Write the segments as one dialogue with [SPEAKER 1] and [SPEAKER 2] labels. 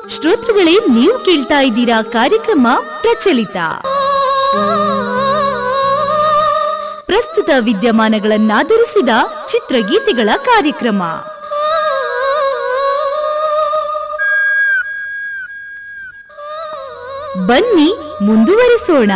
[SPEAKER 1] ಶ್ರೋತೃಗಳೇ ನೀವು ಕೇಳ್ತಾ ಇದ್ದೀರಾ ಕಾರ್ಯಕ್ರಮ ಪ್ರಚಲಿತ ಪ್ರಸ್ತುತ ವಿದ್ಯಮಾನಗಳನ್ನಾಧರಿಸಿದ ಚಿತ್ರಗೀತೆಗಳ ಕಾರ್ಯಕ್ರಮ ಬನ್ನಿ ಮುಂದುವರಿಸೋಣ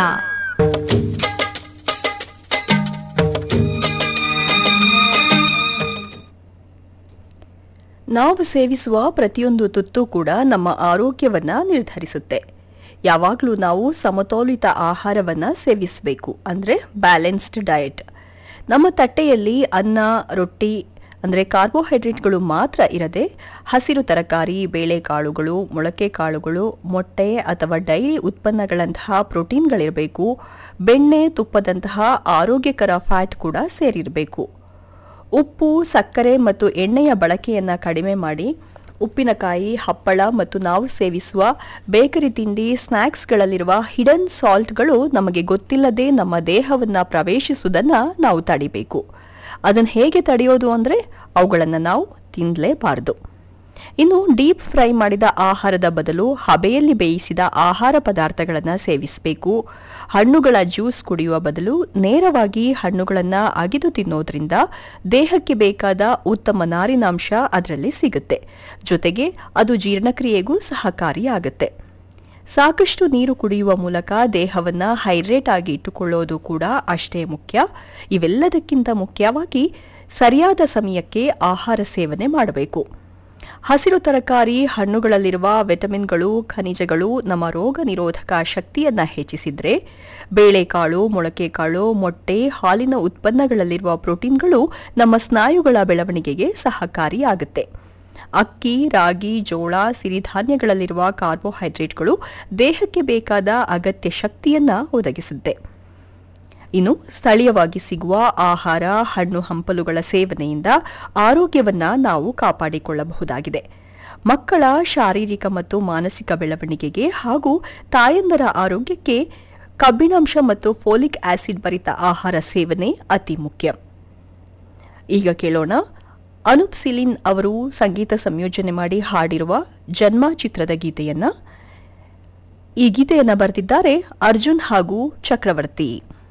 [SPEAKER 2] ನಾವು ಸೇವಿಸುವ ಪ್ರತಿಯೊಂದು ತುತ್ತು ಕೂಡ ನಮ್ಮ ಆರೋಗ್ಯವನ್ನ ನಿರ್ಧರಿಸುತ್ತೆ ಯಾವಾಗಲೂ ನಾವು ಸಮತೋಲಿತ ಆಹಾರವನ್ನ ಸೇವಿಸಬೇಕು ಅಂದ್ರೆ ಬ್ಯಾಲೆನ್ಸ್ಡ್ ಡಯಟ್ ನಮ್ಮ ತಟ್ಟೆಯಲ್ಲಿ ಅನ್ನ ರೊಟ್ಟಿ ಅಂದರೆ ಕಾರ್ಬೋಹೈಡ್ರೇಟ್ಗಳು ಮಾತ್ರ ಇರದೆ ಹಸಿರು ತರಕಾರಿ ಬೇಳೆಕಾಳುಗಳು ಮೊಳಕೆ ಕಾಳುಗಳು ಮೊಟ್ಟೆ ಅಥವಾ ಡೈರಿ ಉತ್ಪನ್ನಗಳಂತಹ ಪ್ರೋಟೀನ್ಗಳಿರಬೇಕು ಬೆಣ್ಣೆ ತುಪ್ಪದಂತಹ ಆರೋಗ್ಯಕರ ಫ್ಯಾಟ್ ಕೂಡ ಸೇರಿರಬೇಕು ಉಪ್ಪು ಸಕ್ಕರೆ ಮತ್ತು ಎಣ್ಣೆಯ ಬಳಕೆಯನ್ನ ಕಡಿಮೆ ಮಾಡಿ ಉಪ್ಪಿನಕಾಯಿ ಹಪ್ಪಳ ಮತ್ತು ನಾವು ಸೇವಿಸುವ ಬೇಕರಿ ತಿಂಡಿ ಸ್ನ್ಯಾಕ್ಸ್ಗಳಲ್ಲಿರುವ ಹಿಡನ್ ಸಾಲ್ಟ್ಗಳು ನಮಗೆ ಗೊತ್ತಿಲ್ಲದೆ ನಮ್ಮ ದೇಹವನ್ನ ಪ್ರವೇಶಿಸುವುದನ್ನ ನಾವು ತಡಿಬೇಕು ಅದನ್ನು ಹೇಗೆ ತಡೆಯೋದು ಅಂದರೆ ಅವುಗಳನ್ನು ನಾವು ತಿನ್ನಲೇಬಾರದು ಇನ್ನು ಡೀಪ್ ಫ್ರೈ ಮಾಡಿದ ಆಹಾರದ ಬದಲು ಹಬೆಯಲ್ಲಿ ಬೇಯಿಸಿದ ಆಹಾರ ಪದಾರ್ಥಗಳನ್ನು ಸೇವಿಸಬೇಕು ಹಣ್ಣುಗಳ ಜ್ಯೂಸ್ ಕುಡಿಯುವ ಬದಲು ನೇರವಾಗಿ ಹಣ್ಣುಗಳನ್ನು ಅಗಿದು ತಿನ್ನೋದ್ರಿಂದ ದೇಹಕ್ಕೆ ಬೇಕಾದ ಉತ್ತಮ ನಾರಿನಾಂಶ ಅದರಲ್ಲಿ ಸಿಗುತ್ತೆ ಜೊತೆಗೆ ಅದು ಜೀರ್ಣಕ್ರಿಯೆಗೂ ಸಹಕಾರಿಯಾಗುತ್ತೆ ಸಾಕಷ್ಟು ನೀರು ಕುಡಿಯುವ ಮೂಲಕ ದೇಹವನ್ನ ಹೈಡ್ರೇಟ್ ಆಗಿ ಇಟ್ಟುಕೊಳ್ಳೋದು ಕೂಡ ಅಷ್ಟೇ ಮುಖ್ಯ ಇವೆಲ್ಲದಕ್ಕಿಂತ ಮುಖ್ಯವಾಗಿ ಸರಿಯಾದ ಸಮಯಕ್ಕೆ ಆಹಾರ ಸೇವನೆ ಮಾಡಬೇಕು ಹಸಿರು ತರಕಾರಿ ಹಣ್ಣುಗಳಲ್ಲಿರುವ ವಿಟಮಿನ್ಗಳು ಖನಿಜಗಳು ನಮ್ಮ ರೋಗ ನಿರೋಧಕ ಶಕ್ತಿಯನ್ನ ಹೆಚ್ಚಿಸಿದ್ರೆ ಬೇಳೆಕಾಳು ಮೊಳಕೆಕಾಳು ಮೊಟ್ಟೆ ಹಾಲಿನ ಉತ್ಪನ್ನಗಳಲ್ಲಿರುವ ಪ್ರೋಟೀನ್ಗಳು ನಮ್ಮ ಸ್ನಾಯುಗಳ ಬೆಳವಣಿಗೆಗೆ ಸಹಕಾರಿಯಾಗುತ್ತೆ ಅಕ್ಕಿ ರಾಗಿ ಜೋಳ ಸಿರಿಧಾನ್ಯಗಳಲ್ಲಿರುವ ಕಾರ್ಬೋಹೈಡ್ರೇಟ್ಗಳು ದೇಹಕ್ಕೆ ಬೇಕಾದ ಅಗತ್ಯ ಶಕ್ತಿಯನ್ನ ಒದಗಿಸುತ್ತೆ ಇನ್ನು ಸ್ಥಳೀಯವಾಗಿ ಸಿಗುವ ಆಹಾರ ಹಣ್ಣು ಹಂಪಲುಗಳ ಸೇವನೆಯಿಂದ ಆರೋಗ್ಯವನ್ನ ನಾವು ಕಾಪಾಡಿಕೊಳ್ಳಬಹುದಾಗಿದೆ ಮಕ್ಕಳ ಶಾರೀರಿಕ ಮತ್ತು ಮಾನಸಿಕ ಬೆಳವಣಿಗೆಗೆ ಹಾಗೂ ತಾಯಂದರ ಆರೋಗ್ಯಕ್ಕೆ ಕಬ್ಬಿಣಾಂಶ ಮತ್ತು ಫೋಲಿಕ್ ಆಸಿಡ್ ಭರಿತ ಆಹಾರ ಸೇವನೆ ಅತಿ ಮುಖ್ಯ ಈಗ ಕೇಳೋಣ ಅನೂಪ್ ಸಿಲಿನ್ ಅವರು ಸಂಗೀತ ಸಂಯೋಜನೆ ಮಾಡಿ ಹಾಡಿರುವ ಜನ್ಮ ಚಿತ್ರದ ಗೀತೆಯನ್ನ ಈ ಗೀತೆಯನ್ನ ಬರೆದಿದ್ದಾರೆ ಅರ್ಜುನ್ ಹಾಗೂ ಚಕ್ರವರ್ತಿ